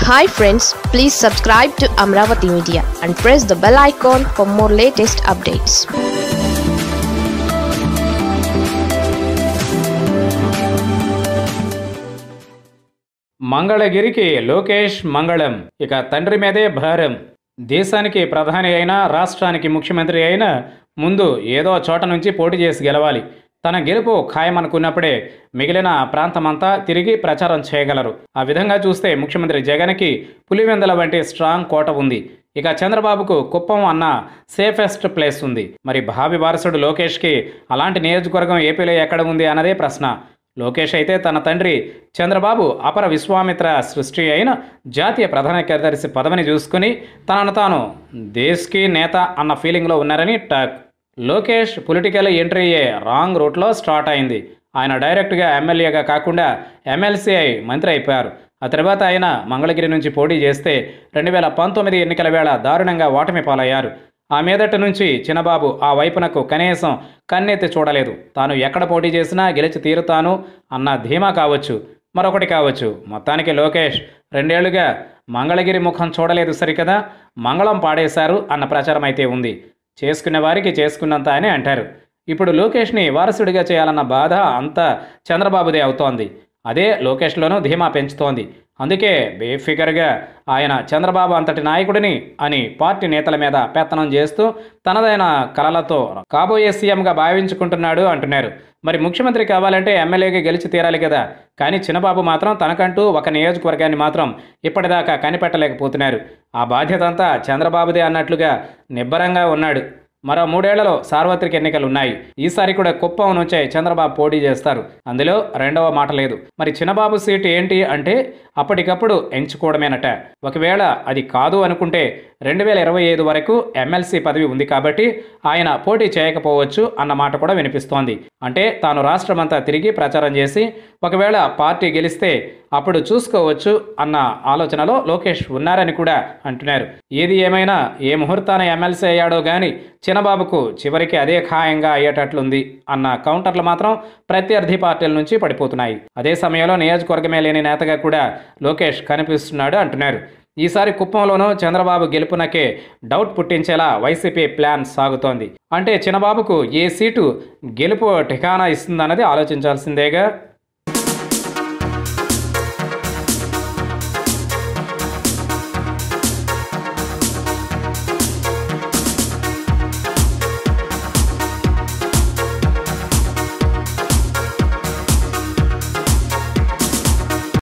hi friends please subscribe to Amaravati media and press the bell icon for more latest updates మంగళగిరికి లోకేష్ మంగళం ఇక తండ్రి మీదే భారం దేశానికి ప్రధాని అయినా రాష్ట్రానికి ముఖ్యమంత్రి అయినా ముందు ఏదో చోట నుంచి పోటీ చేసి గెలవాలి తన గెలుపు ఖాయమనుకున్నప్పుడే మిగిలిన ప్రాంతమంతా తిరిగి ప్రచారం చేయగలరు ఆ విధంగా చూస్తే ముఖ్యమంత్రి జగన్కి పులివెందల వంటి స్ట్రాంగ్ కోట ఉంది ఇక చంద్రబాబుకు కుప్పం అన్న సేఫెస్ట్ ప్లేస్ ఉంది మరి భావి వారసుడు లోకేష్కి అలాంటి నియోజకవర్గం ఏపీలో ఎక్కడ ఉంది అన్నదే ప్రశ్న లోకేష్ అయితే తన తండ్రి చంద్రబాబు అపర విశ్వామిత్ర సృష్టి అయిన జాతీయ ప్రధాన కార్యదర్శి పదవిని చూసుకుని తనను తాను దేశ్కి నేత అన్న ఫీలింగ్లో ఉన్నారని టాక్ లోకేష్ పొలిటికల్ ఎంట్రీయే రాంగ్ రూట్లో స్టార్ట్ అయింది ఆయన డైరెక్ట్గా ఎమ్మెల్యేగా కాకుండా ఎమ్మెల్సీ అయి మంత్రి అయిపోయారు ఆ తర్వాత ఆయన మంగళగిరి నుంచి పోటీ చేస్తే రెండు వేల పంతొమ్మిది ఎన్నికల వేళ దారుణంగా ఓటమి పాలయ్యారు ఆ మీదట నుంచి చిన్నబాబు ఆ వైపునకు కనీసం కన్నెత్తి చూడలేదు తాను ఎక్కడ పోటీ చేసినా గెలిచి తీరుతాను అన్న ధీమా కావచ్చు మరొకటి కావచ్చు మొత్తానికి లోకేష్ రెండేళ్లుగా మంగళగిరి ముఖం చూడలేదు సరికదా మంగళం పాడేశారు అన్న ప్రచారం అయితే ఉంది చేసుకున్న వారికి చేసుకున్నంత అని అంటారు ఇప్పుడు లోకేష్ని వారసుడిగా చేయాలన్న బాధ అంతా చంద్రబాబుదే అవుతోంది అదే లోకేష్లోనూ ధీమా పెంచుతోంది అందుకే బేఫిగర్గా ఆయన చంద్రబాబు అంతటి నాయకుడిని అని పార్టీ నేతల మీద పెత్తనం చేస్తూ తనదైన కలలతో కాబోయే సీఎంగా భావించుకుంటున్నాడు అంటున్నారు మరి ముఖ్యమంత్రి కావాలంటే ఎమ్మెల్యేగా గెలిచి తీరాలి కదా కానీ చిన్నబాబు మాత్రం తనకంటూ ఒక నియోజకవర్గాన్ని మాత్రం ఇప్పటిదాకా కనిపెట్టలేకపోతున్నారు ఆ బాధ్యత అంతా చంద్రబాబుదే అన్నట్లుగా నిబ్బరంగా ఉన్నాడు మరో మూడేళ్లలో సార్వత్రిక ఎన్నికలు ఉన్నాయి ఈసారి కూడా కుప్పం నుంచే చంద్రబాబు పోటీ చేస్తారు అందులో రెండవ మాట లేదు మరి చిన్నబాబు సీటు ఏంటి అంటే అప్పటికప్పుడు ఎంచుకోవడమేనట ఒకవేళ అది కాదు అనుకుంటే రెండు వేల ఇరవై ఐదు వరకు ఎమ్మెల్సీ పదవి ఉంది కాబట్టి ఆయన పోటీ చేయకపోవచ్చు అన్న మాట కూడా వినిపిస్తోంది అంటే తాను రాష్ట్రమంతా తిరిగి ప్రచారం చేసి ఒకవేళ పార్టీ గెలిస్తే అప్పుడు చూసుకోవచ్చు అన్న ఆలోచనలో లోకేష్ ఉన్నారని కూడా అంటున్నారు ఏది ఏమైనా ఏ ముహూర్తాన ఎమ్మెల్సీ అయ్యాడో గాని చిన్నబాబుకు చివరికి అదే ఖాయంగా అయ్యేటట్లుంది అన్న కౌంటర్లు మాత్రం ప్రత్యర్థి పార్టీల నుంచి పడిపోతున్నాయి అదే సమయంలో నియోజకవర్గమే లేని నేతగా కూడా లోకేష్ కనిపిస్తున్నాడు అంటున్నారు ఈసారి కుప్పంలోనూ చంద్రబాబు గెలుపునకే డౌట్ పుట్టించేలా వైసీపీ ప్లాన్ సాగుతోంది అంటే చిన్నబాబుకు ఏ సీటు గెలుపు ఠికానా ఇస్తుందన్నది ఆలోచించాల్సిందేగా